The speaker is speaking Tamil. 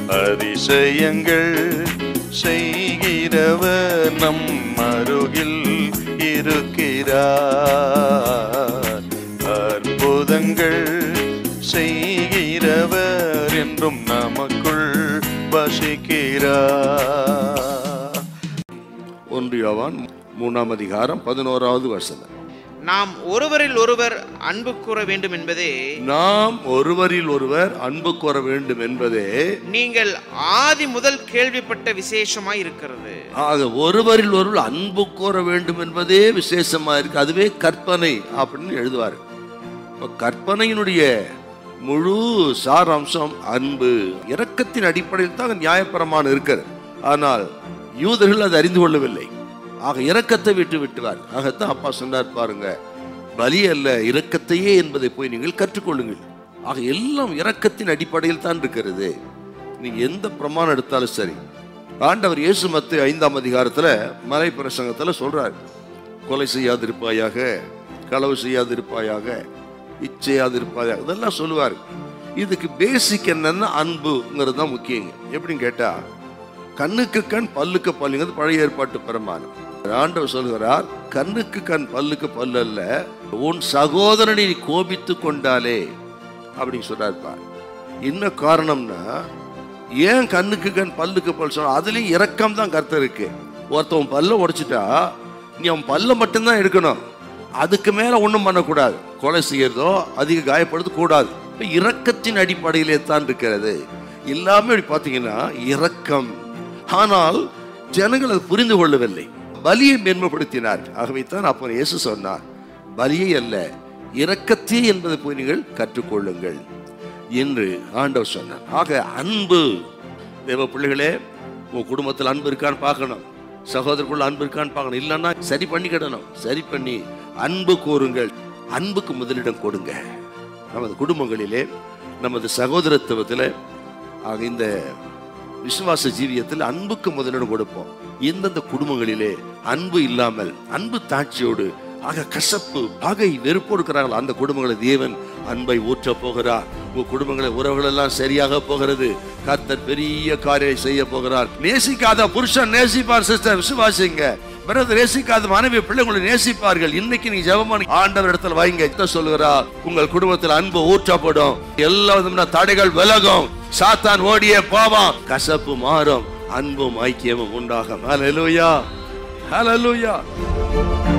அதிசயங்கள் செய்கிறவர் நம் அருகில் இருக்கிறார் அற்புதங்கள் செய்கிறவர் என்றும் நமக்குள் வசிக்கிறார் ஒன்று யோவான் மூணாம் அதிகாரம் பதினோராவது வசனம் நாம் ஒருவரில் ஒருவர் அன்பு கூற வேண்டும் என்பதே நாம் ஒருவரில் ஒருவர் அன்பு கூற வேண்டும் என்பதே நீங்கள் ஆதி முதல் கேள்விப்பட்ட விசேஷமாய் இருக்கிறது ஆக ஒருவரில் ஒருவர் அன்பு கூற வேண்டும் என்பதே விசேஷமா இருக்கு அதுவே கற்பனை அப்படின்னு எழுதுவார் இப்ப கற்பனையினுடைய முழு சாராம்சம் அன்பு இரக்கத்தின் அடிப்படையில் தான் நியாயப்பிரமாணம் இருக்கிறது ஆனால் யூதர்கள் அதை அறிந்து கொள்ளவில்லை ஆக இரக்கத்தை விட்டு விட்டுவார் ஆகத்தான் அப்பா சொன்னார் பாருங்க பலி அல்ல இரக்கத்தையே என்பதை போய் நீங்கள் கற்றுக்கொள்ளுங்கள் ஆக எல்லாம் இரக்கத்தின் அடிப்படையில் தான் இருக்கிறது நீங்க எந்த பிரமாணம் எடுத்தாலும் சரி ஆண்டவர் இயேசு மத்து ஐந்தாம் அதிகாரத்துல மலை பிரசங்கத்துல சொல்றார் கொலை செய்யாதிருப்பாயாக களவு செய்யாதிருப்பாயாக இச்சையாதிருப்பாயாக இதெல்லாம் சொல்லுவார் இதுக்கு பேசிக் என்னன்னா அன்புங்கிறது தான் முக்கியங்க எப்படின்னு கேட்டா கண்ணுக்கு கண் பல்லுக்கு பல்லுங்கிறது பழைய ஏற்பாட்டு பிரமாணம் ஆண்டவர் சொல்கிறார் கண்ணுக்கு கண் பல்லுக்கு பல்லு அல்ல உன் சகோதரனை நீ கோபித்து கொண்டாலே அப்படின்னு சொல்றாரு பார் என்ன காரணம்னா ஏன் கண்ணுக்கு கண் பல்லுக்கு பல் சொன்ன அதுலயும் இரக்கம் தான் கருத்து இருக்கு ஒருத்தவன் பல்ல உடைச்சிட்டா நீ அவன் பல்ல மட்டும்தான் எடுக்கணும் அதுக்கு மேல ஒண்ணும் பண்ணக்கூடாது கொலை செய்யறதோ அதிக காயப்படுத்த கூடாது இப்ப இரக்கத்தின் அடிப்படையிலே தான் இருக்கிறது எல்லாமே இப்படி பார்த்தீங்கன்னா இரக்கம் ஆனால் ஜனங்கள் அது புரிந்து கொள்ளவில்லை பலியை மேன்மைப்படுத்தினார் ஆகவே தான் அப்போ இயேசு சொன்னார் பலியை அல்ல இரக்கத்தே என்பதை போய் நீங்கள் கற்றுக்கொள்ளுங்கள் என்று ஆண்டவர் சொன்னார் ஆக அன்பு தேவ பிள்ளைகளே உன் குடும்பத்தில் அன்பு இருக்கான்னு பார்க்கணும் சகோதரருக்குள்ள அன்பு இருக்கான்னு பார்க்கணும் இல்லைன்னா சரி பண்ணிக்கிடணும் சரி பண்ணி அன்பு கூறுங்கள் அன்புக்கு முதலிடம் கொடுங்க நமது குடும்பங்களிலே நமது சகோதரத்துவத்தில் ஆக இந்த விசுவாச ஜீவியத்தில் அன்புக்கு முதலிடம் கொடுப்போம் எந்தெந்த குடும்பங்களிலே அன்பு இல்லாமல் அன்பு தாட்சியோடு ஆக கசப்பு பகை வெறுப்பு இருக்கிறார்கள் அந்த குடும்பங்களை தேவன் அன்பை ஊற்ற போகிறார் உங்க குடும்பங்களை உறவுகள் எல்லாம் சரியாக போகிறது கர்த்தர் பெரிய காரியம் செய்ய போகிறார் நேசிக்காத புருஷன் நேசிப்பார் சிஸ்டர் விசுவாசிங்க பிரதர் நேசிக்காத மனைவி பிள்ளைங்களை நேசிப்பார்கள் இன்னைக்கு நீ ஜெபமான ஆண்டவர் இடத்துல வைங்க இத சொல்லுகிறார் உங்கள் குடும்பத்தில் அன்பு ஊற்றப்படும் எல்லா விதமான தடைகள் விலகும் சாத்தான் ஓடியே போவான் கசப்பு மாறும் அன்பும் ஐக்கியமும் உண்டாகும் ஹalleluya ஹalleluya